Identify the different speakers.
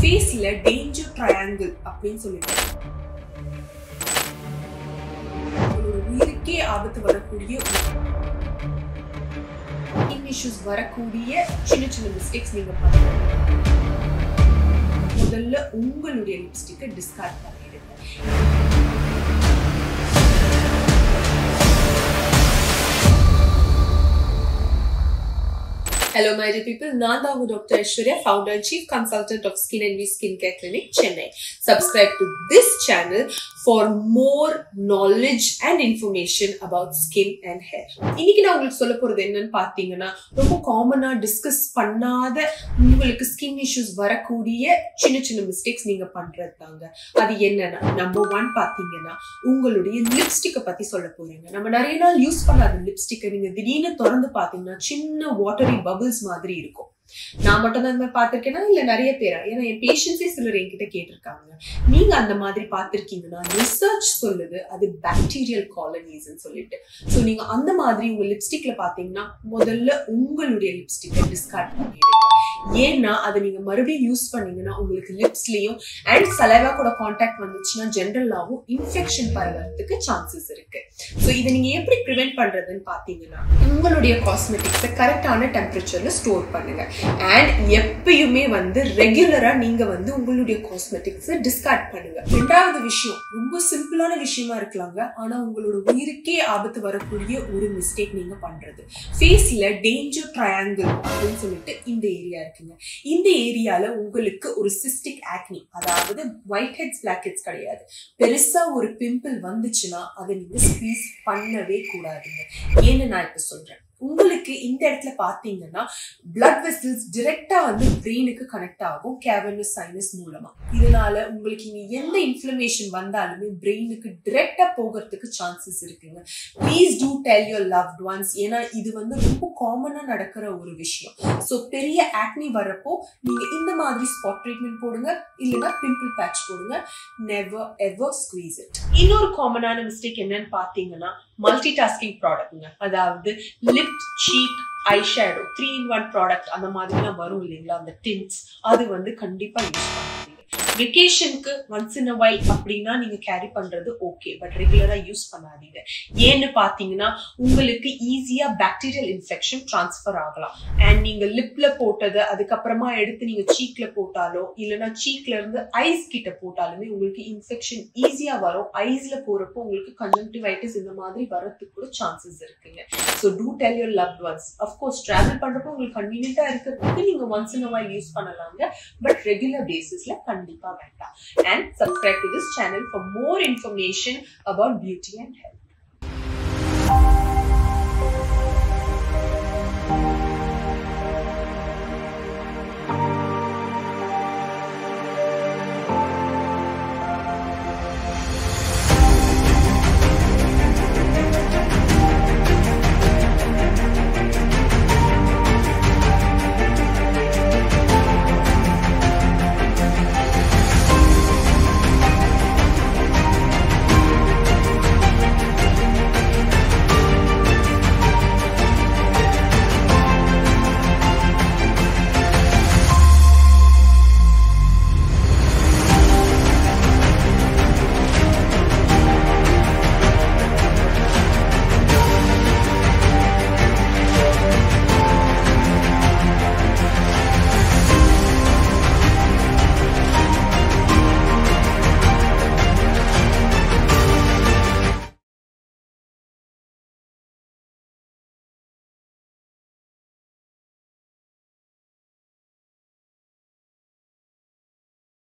Speaker 1: ஃபேஸ்ல danger triangle அப்படின்னு சொல்லிட்டு உங்களோட உயிருக்கே ஆபத்து வரக்கூடிய இஷ்யூஸ் வரக்கூடிய சின்ன சின்ன மிஸ்டேக்ஸ் நீங்க பண்ணுங்க முதல்ல உங்களுடைய லிப்ஸ்டிக்கை டிஸ்கார்ட் பண்ணிடுங்க ஹலோ மை டியர் பீப்புள் நான் தான் உங்க doctor Aishwarya founder chief consultant of skin and V skin care clinic Chennai subscribe to this channel for more knowledge and information about skin and hair இன்னைக்கு நான் உங்களுக்கு சொல்ல போறது என்னன்னு பார்த்தீங்கன்னா ரொம்ப காமனா டிஸ்கஸ் பண்ணாத உங்களுக்கு ஸ்கின் இஷ்யூஸ் வரக்கூடிய சின்ன சின்ன மிஸ்டேக்ஸ் நீங்க பண்றது தாங்க அது என்னன்னா நம்பர் ஒன் பார்த்தீங்கன்னா உங்களுடைய லிப்ஸ்டிக்கை பத்தி சொல்ல போறீங்க நம்ம நிறைய நாள் யூஸ் பண்ணாத லிப்ஸ்டிக்கை நீங்க திடீர்னு திறந்து பார்த்தீங்கன்னா சின்ன வாட்டரி பபிள்ஸ் மாதிரி இருக்கும் நான் மட்டும் தான் இந்த மாதிரி பார்த்திருக்கேனா இல்ல நிறைய பேரா ஏன்னா என் பேஷன்ஸே சிலர் என்கிட்ட கேட்டிருக்காங்க நீங்க அந்த மாதிரி பார்த்திருக்கீங்கன்னா ரிசர்ச் சொல்லுது அது பாக்டீரியல் காலனிஸ்ன்னு சொல்லிட்டு ஸோ நீங்க அந்த மாதிரி உங்க லிப்ஸ்டிக்ல பாத்தீங்கன்னா முதல்ல உங்களுடைய லிப்ஸ்டிக்கை டிஸ்கார்ட் பண்ணிடுங்க ஏன்னா அதை நீங்க மறுபடியும் யூஸ் பண்ணீங்கன்னா உங்களுக்கு லிப்ஸ்லயும் அண்ட் சலைவா கூட கான்டாக்ட் வந்துச்சுன்னா ஜென்ரலாவும் இன்ஃபெக்ஷன் பரவறதுக்கு சான்சஸ் இருக்கு ஸோ இதை நீங்க எப்படி ப்ரிவென்ட் பண்றதுன்னு பாத்தீங்கன்னா உங்களுடைய காஸ்மெட்டிக்ஸை கரெக்டான டெம்பரேச்சர்ல ஸ்டோர் பண்ணுங்க அண்ட் எப்பயுமே வந்து ரெகுலரா நீங்க வந்து உங்களுடைய காஸ்மெட்டிக்ஸை டிஸ்கார்ட் பண்ணுங்க ரெண்டாவது விஷயம் ரொம்ப சிம்பிளான விஷயமா இருக்கலாங்க ஆனா உங்களோட உயிருக்கே ஆபத்து வரக்கூடிய ஒரு மிஸ்டேக் நீங்க பண்றது ஃபேஸ்ல டேஞ்சர் ட்ரையாங்கிள் அப்படின்னு சொல்லிட்டு இந்த ஏரியா இருக்குங்க இந்த ஏரியால உங்களுக்கு ஒரு சிஸ்டிக் ஆக்னி அதாவது ஒயிட் ஹெட்ஸ் பிளாக் ஹெட்ஸ் கிடையாது பெருசா ஒரு பிம்பிள் வந்துச்சுன்னா அதை நீங்க ஸ்குவீஸ் பண்ணவே கூடாதுங்க ஏன்னு நான் இப்ப சொல்றேன் உங்களுக்கு இந்த இடத்துல பாத்தீங்கன்னா பிளட் வெசல்ஸ் டிரெக்டா வந்து பிரெயினுக்கு கனெக்ட் ஆகும் கேவனஸ் சைனஸ் மூலமா இதனால உங்களுக்கு இங்க எந்த இன்ஃபிளமேஷன் வந்தாலுமே பிரெயினுக்கு டிரெக்டா போகிறதுக்கு சான்சஸ் இருக்குங்க please do tell your loved ones ஏன்னா இது வந்து ரொம்ப காமனா நடக்கிற ஒரு விஷயம் ஸோ பெரிய ஆக்னி வரப்போ நீங்க இந்த மாதிரி ஸ்பாட் ட்ரீட்மெண்ட் போடுங்க இல்லைன்னா பிம்பிள் பேட்ச் போடுங்க நெவர் எவர் ஸ்குவீஸ் இட் இன்னொரு காமனான மிஸ்டேக் என்னன்னு பாத்தீங்கன்னா மல்டி டாஸ்கிங் ப்ராடக்ட்ங்க அதாவது lip cheek eye shadow three in one product அந்த மாதிரிலாம் வரும் இல்லைங்களா அந்த டின்ஸ் அது வந்து கண்டிப்பா யூஸ் பண்ணாதீங்க வெக்கேஷனுக்கு ஒன்ஸ் இன் அ வைல் அப்படின்னா நீங்க கேரி பண்றது ஓகே பட் ரெகுலரா யூஸ் பண்ணாதீங்க ஏன்னு பாத்தீங்கன்னா உங்களுக்கு ஈஸியா பாக்டீரியல் இன்ஃபெக்ஷன் டிரான்ஸ்ஃபர் ஆகலாம் அண்ட் நீங்க லிப்ல போட்டது அதுக்கப்புறமா எடுத்து நீங்க சீக்ல போட்டாலோ இல்லைன்னா சீக்ல இருந்து ஐஸ் கிட்ட போட்டாலுமே உங்களுக்கு இன்ஃபெக்ஷன் ஈஸியா வரும் ஐஸ்ல போறப்போ உங்களுக்கு கன்ஜங்டிவைட்டிஸ் இந்த மாதிரி வரதுக்கு கூட சான்சஸ் இருக்குங்க so do tell your loved ones of course travel பண்றப்போ உங்களுக்கு கன்வீனியன்டா இருக்கிறதுக்கு நீங்க ஒன்ஸ் இன் வைல் யூஸ் பண்ணலாங்க பட் ரெகுலர் பேசிஸ்ல கண்டிப்பா வேண்டாம் and subscribe to this channel for more information about beauty and health